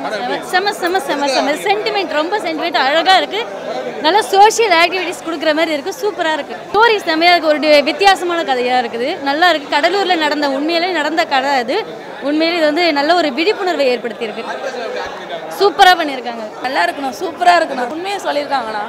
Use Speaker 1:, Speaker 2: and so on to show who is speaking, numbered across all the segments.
Speaker 1: செம செம செம செம சென்டிமெண்ட் ரொம்ப சென்டிமெண்ட் அழகாக இருக்குது நல்ல சோஷியல் ஆக்டிவிட்டிஸ் கொடுக்குற மாதிரி இருக்குது சூப்பராக இருக்குது ஸ்டோரி செம்மையாக இருக்குது ஒரு டி- வித்தியாசமான கதையாக இருக்குது நல்லா இருக்குது கடலூரில் நடந்த உண்மையிலே நடந்த கதை அது உண்மையிலே இது வந்து நல்ல ஒரு விழிப்புணர்வை ஏற்படுத்தியிருக்கு சூப்பராக பண்ணியிருக்காங்க
Speaker 2: நல்லா இருக்கணும் சூப்பராக இருக்கணும் உண்மையை சொல்லியிருக்காங்கண்ணா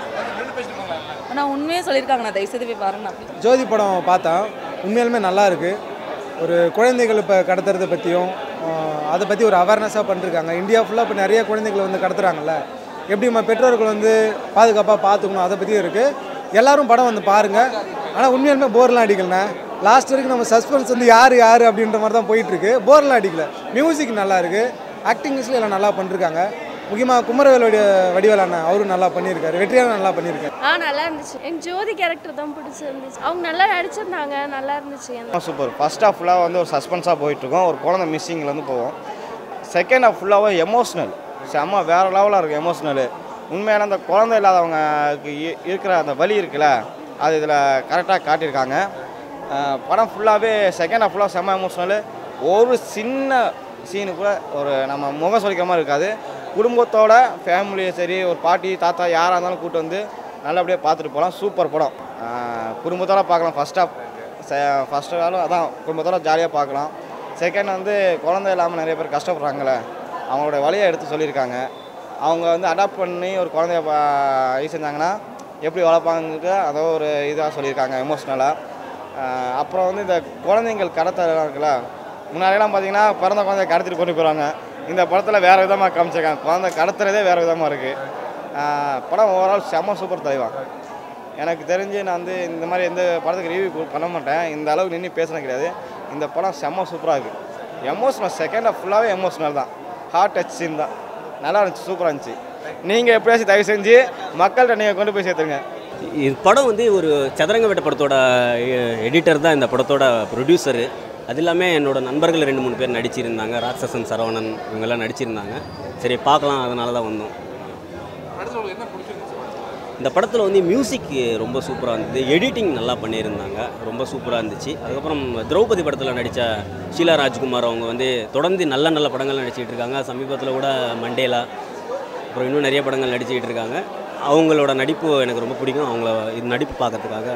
Speaker 2: ஆனால் உண்மையே சொல்லியிருக்காங்கண்ணா தயவுசெய்து போய் பாருங்கண்ணா
Speaker 3: ஜோதி படம் பார்த்தேன் உண்மையாலுமே நல்லா இருக்குது ஒரு குழந்தைகள் இப்போ கடத்துறதை பற்றியும் அதை பற்றி ஒரு அவேர்னஸாக பண்ணிருக்காங்க இந்தியா ஃபுல்லாக இப்போ நிறைய குழந்தைகள் வந்து கடத்துறாங்கல்ல எப்படி நம்ம பெற்றோர்கள் வந்து பாதுகாப்பாக பார்த்துக்கணும் அதை பற்றியும் இருக்குது எல்லாரும் படம் வந்து பாருங்கள் ஆனால் உண்மையாலுமே போர்லாம் அடிக்கலண்ணே லாஸ்ட் வரைக்கும் நம்ம சஸ்பென்ஸ் வந்து யார் யார் அப்படின்ற மாதிரி தான் போயிட்டுருக்கு போர்லாம் அடிக்கல மியூசிக் நல்லா இருக்குது ஆக்டிங்ஸ்ல எல்லாம் நல்லா பண்ணிருக்காங்க முக்கியமாக குமரவேலுடைய வடிவேல் அண்ணன் அவரும் நல்லா பண்ணியிருக்காரு வெற்றியாளர் நல்லா பண்ணியிருக்காரு
Speaker 4: ஆ நல்லா இருந்துச்சு எனக்கு ஜோதி கேரக்டர் தான் பிடிச்சிருந்துச்சு அவங்க நல்லா நடிச்சிருந்தாங்க நல்லா இருந்துச்சு எனக்கு.
Speaker 5: சூப்பர் ஃபர்ஸ்ட் ஹாஃப் ஃபுல்லாக வந்து ஒரு சஸ்பென்ஸாக போயிட்டுருக்கோம் ஒரு குழந்தை மிஸ்ஸிங்லேருந்து போவோம் செகண்ட் ஹாஃப் ஃபுல்லாகவே எமோஷ்னல் செம்ம வேறு லெவலாக இருக்கும் எமோஷ்னலு உண்மையான அந்த குழந்தை இல்லாதவங்களுக்கு இ- இருக்கிற அந்த வலி இருக்குல்ல அது இதில் கரெக்டாக காட்டியிருக்காங்க அஹ் படம் ஃபுல்லாகவே செகண்ட் ஹாஃப் ஃபுல்லாக செம்ம எமோஷ்னலு ஒரு சின்ன சீனு கூட ஒரு நம்ம முகம் சொல்லிக்கிற மாதிரி இருக்காது குடும்பத்தோட ஃபேமிலியும் சரி ஒரு பாட்டி தாத்தா யாராக இருந்தாலும் கூட்டு வந்து நல்லபடியாக பார்த்துட்டு போகலாம் சூப்பர் படம் அஹ் குடும்பத்தோட பார்க்கலாம் ஃபர்ஸ்ட் ஹாஃப் ஃபஸ்ட்டு வேலும் அதான் குடும்பத்தோட ஜாலியாக பார்க்கலாம் செகண்ட் வந்து குழந்தை இல்லாமல் நிறைய பேர் கஷ்டப்படுறாங்களே அவங்களோட வழியை எடுத்து சொல்லியிருக்காங்க அவங்க வந்து அடாப்ட் பண்ணி ஒரு குழந்தைய பா- இது செஞ்சாங்கன்னா எப்படி வளர்ப்பாங்கன்ட்டு அதோ ஒரு இதாக சொல்லியிருக்காங்க எமோஷ்னலாக அப்புறம் வந்து இந்த குழந்தைங்கள் கடத்தலாம் இருக்குல்ல முன்னாடியெல்லாம் பார்த்தீங்கன்னா பிறந்த குழந்தைய கடத்திட்டு கொண்டு போயிடுவாங்க இந்த படத்தில் வேறு விதமாக காமிச்சிருக்காங்க குழந்தை கடத்துறதே வேறு விதமாக இருக்குது படம் ஓவரால் செம்ம சூப்பர் தலைவா எனக்கு தெரிஞ்சு நான் வந்து இந்த மாதிரி எந்த படத்துக்கு ரிவ்யூ பண்ண மாட்டேன் இந்த அளவுக்கு நின்று பேசுனது கிடையாது இந்த படம் செம்ம சூப்பராக இருக்குது எமோஷனல் செகண்ட் ஹாஃப் ஃபுல்லாகவே எமோஷனல் தான் ஹார்ட் டச் சீன் தான் நல்லா இருந்துச்சு சூப்பராக இருந்துச்சு நீங்கள் எப்படியாச்சும் தயவு செஞ்சு மக்கள்கிட்ட நீங்கள் கொண்டு போய் சேர்த்துங்க
Speaker 6: இது படம் வந்து ஒரு சதுரங்க வேட்ட படத்தோட எடிட்டர் தான் இந்த படத்தோட ப்ரொடியூசரு அது இல்லாமல் என்னோட நண்பர்கள் ரெண்டு மூணு பேர் நடிச்சிருந்தாங்க ராட்சசன் சரவணன் இவங்கெல்லாம் நடிச்சிருந்தாங்க சரி பார்க்கலாம் அதனால தான் வந்தோம் இந்த படத்தில் வந்து மியூசிக் ரொம்ப சூப்பராக இருந்தது எடிட்டிங் நல்லா பண்ணியிருந்தாங்க ரொம்ப சூப்பராக இருந்துச்சு அதுக்கப்புறம் திரௌபதி படத்தில் நடித்த ஷீலா ராஜ்குமார் அவங்க வந்து தொடர்ந்து நல்ல நல்ல படங்கள் நடிச்சிட்டு இருக்காங்க சமீபத்தில் கூட மண்டேலா அப்புறம் இன்னும் நிறைய படங்கள் நடிச்சிட்டு இருக்காங்க அவங்களோட நடிப்பு எனக்கு ரொம்ப பிடிக்கும் அவங்கள இது நடிப்பு பார்க்கறதுக்காக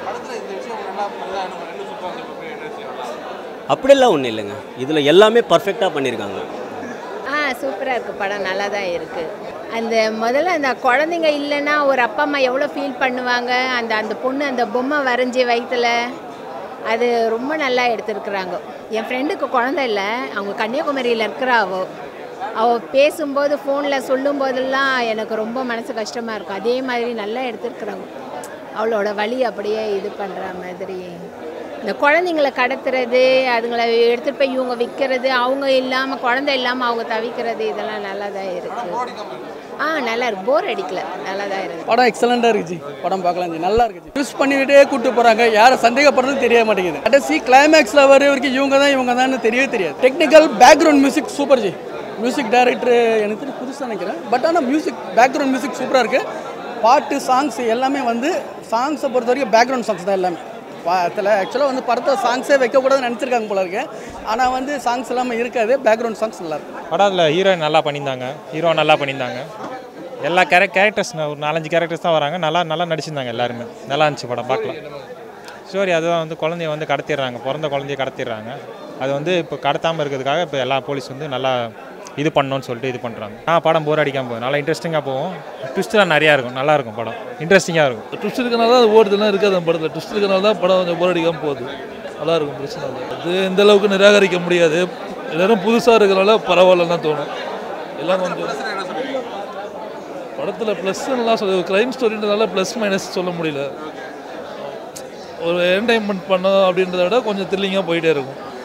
Speaker 6: அப்படியெல்லாம் ஒன்றும் இல்லைங்க இதில் எல்லாமே பர்ஃபெக்டாக பண்ணியிருக்காங்க
Speaker 7: ஆ சூப்பராக இருக்குது படம் நல்லா தான் இருக்குது அந்த முதல்ல அந்த குழந்தைங்க இல்லைன்னா ஒரு அப்பா அம்மா எவ்வளோ ஃபீல் பண்ணுவாங்க அந்த அந்த பொண்ணு அந்த பொம்மை வரைஞ்சி வயிற்றுல அது ரொம்ப நல்லா எடுத்திருக்கிறாங்க என் ஃப்ரெண்டுக்கு குழந்தை இல்லை அவங்க கன்னியாகுமரியில் இருக்கிறா அவ அவள் பேசும்போது ஃபோனில் சொல்லும் போதெல்லாம் எனக்கு ரொம்ப மனசு கஷ்டமாக இருக்கும் அதே மாதிரி நல்லா எடுத்திருக்கிறாங்க அவளோட வழி அப்படியே இது பண்ணுற மாதிரி இந்த குழந்தைங்கள கடத்துறது அதுங்களை எடுத்துகிட்டு போய் இவங்க விற்கிறது அவங்க இல்லாமல் குழந்தை இல்லாமல் அவங்க தவிக்கிறது இதெல்லாம் நல்லா தான் இருக்குது ஆ நல்லா இருக்கு போர் அடிக்கல நல்லா தான் இருக்குது
Speaker 8: படம் எக்ஸலண்டாக இருக்குச்சு படம் பார்க்கலாம் ஜி நல்லா இருக்குச்சு யூஸ் பண்ணிக்கிட்டே கூட்டு போகிறாங்க யாரை சந்தேகப்படுறது தெரிய மாட்டேங்குது கடைசி கிளைமேக்ஸில் வர வரைக்கும் இவங்க தான் இவங்க தான் தெரியவே தெரியாது technical background music super ji music director எனக்கு தெரிஞ்சு புதுசாக நினைக்கிறேன் பட் ஆனால் மியூசிக் பேக்ரவுண்ட் மியூசிக் சூப்பராக இருக்குது பாட்டு சாங்ஸ் எல்லாமே வந்து சாங்ஸை பொறுத்த வரைக்கும் பேக்ரவுண்ட் சாங்ஸ் தான் எல்லாமே அதில் ஆக்சுவலாக வந்து படத்தை சாங்ஸே வைக்கக்கூடாதுன்னு நினச்சிருக்காங்க போல இருக்கு ஆனால் வந்து சாங்ஸ் எல்லாமே இருக்காது பேக்ரவுண்ட் சாங்ஸ் நல்லா இருக்கும்
Speaker 9: படத்தில் ஹீரோயின் நல்லா பண்ணியிருந்தாங்க ஹீரோ நல்லா பண்ணியிருந்தாங்க எல்லா கேரக் கேரக்டர்ஸ் ஒரு நாலஞ்சு கேரக்டர்ஸ் தான் வராங்க நல்லா நல்லா நடிச்சிருந்தாங்க எல்லாருமே நல்லா இருந்துச்சு படம் பார்க்கலாம் ஸ்டோரி அதுதான் வந்து குழந்தைய வந்து கடத்திடுறாங்க பிறந்த குழந்தைய கடத்திடுறாங்க அது வந்து இப்போ கடத்தாமல் இருக்கிறதுக்காக இப்போ எல்லா போலீஸ் வந்து நல்லா இது பண்ணணும்னு சொல்லிட்டு இது பண்ணுறாங்க ஆ படம் போர் அடிக்காமல் போகும் நல்லா இன்ட்ரெஸ்டிங்காக போகும் ட்விஸ்ட்லாம் நிறையா இருக்கும் நல்லா இருக்கும் படம் இன்ட்ரெஸ்டிங்காக இருக்கும்
Speaker 10: ட்விஸ்ட் இருக்கனால தான் அது ஓடுதுலாம் இருக்காது அந்த படத்தில் ட்விஸ்ட் இருக்கனால தான் படம் கொஞ்சம் போர் அடிக்காமல் போகுது நல்லா இருக்கும் பிரச்சனை இல்லை அது இந்த அளவுக்கு நிராகரிக்க முடியாது எல்லாரும் புதுசாக இருக்கிறனால பரவாயில்லன்னு தோணும் எல்லாம் கொஞ்சம் படத்தில் ப்ளஸ்லாம் சொல்ல க்ரைம் ஸ்டோரின்றதால ப்ளஸ் மைனஸ் சொல்ல முடியல ஒரு என்டர்டைன்மெண்ட் பண்ணோம் அப்படின்றத விட கொஞ்சம் த்ரில்லிங்காக போயிட்டே இருக்கும்